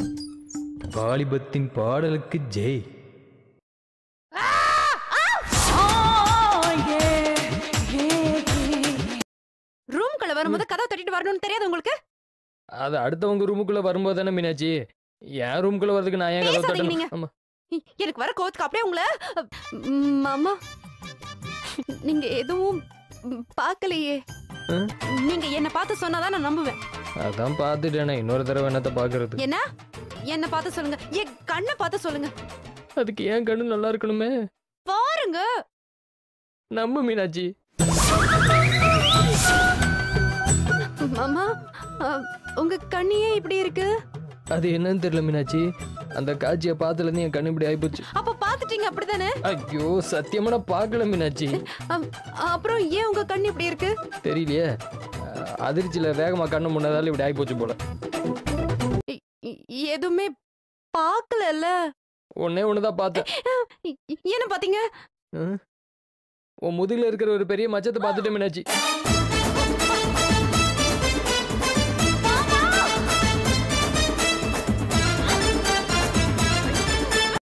வாலிபத்தின் பாடலுக்கு ஜெய் ரூம்குள்ள வரும்போது கதவை தட்டிட்டு வரணும்னு தெரியாது உங்களுக்கு அது அடுத்தவங்க ரூமுக்குள்ள வரும்போது தானே மீனாட்சி என் ரூமுக்குள்ள வரதுக்கு நான் ஏன் கதவை பேசாதீங்க நீங்க. தட்டணும் ஆமா இ- எனக்கு வர கோவத்துக்கு அப்படியே உங்களை ம், அம்மா நீங்க எதுவும் ம், பார்க்கலையே ஆ? நீங்க என்ன பார்த்து சொன்னாதான் நான் நம்புவேன் அதான் பார்த்துட்டேனே இன்னொரு தடவை என்னத்த பாக்குறது என்ன என்ன பார்த்து சொல்லுங்க என் கண்ணை பார்த்து சொல்லுங்க அதுக்கு ஏன் கண்ணு நல்லா இருக்கணுமே பாருங்க நம்பு மீனாட்சி மாமா அ, உங்க கண்ணியே இப்படி இருக்கு அது என்னன்னு தெரியல மீனாட்சி அந்த காட்சியை பார்த்ததுலேருந்து என் கண்ணு இப்படி ஆயிப்போச்சு அப்ப பாத்துட்டீங்க அப்படிதானே ஐயோ சத்தியமா நான் பார்க்கல மீனாட்சி அம், அப்புறம் ஏன் உங்க கண் இப்படி இருக்கு தெரியலையே அஹ், அதிர்ச்சியில வேகமா கண்ணு முன்னதால இப்படி ஆயிப்போச்சு போல இ- இ- எதுவுமே பார்க்கலல்ல ஒன்னே ஒண்ணுதான் பார்த்தேன் இ- இ- என்ன பாத்தீங்க உன் முதுகுல இருக்கிற ஒரு பெரிய மச்சத்தை பார்த்துட்டேன் மீனாட்சி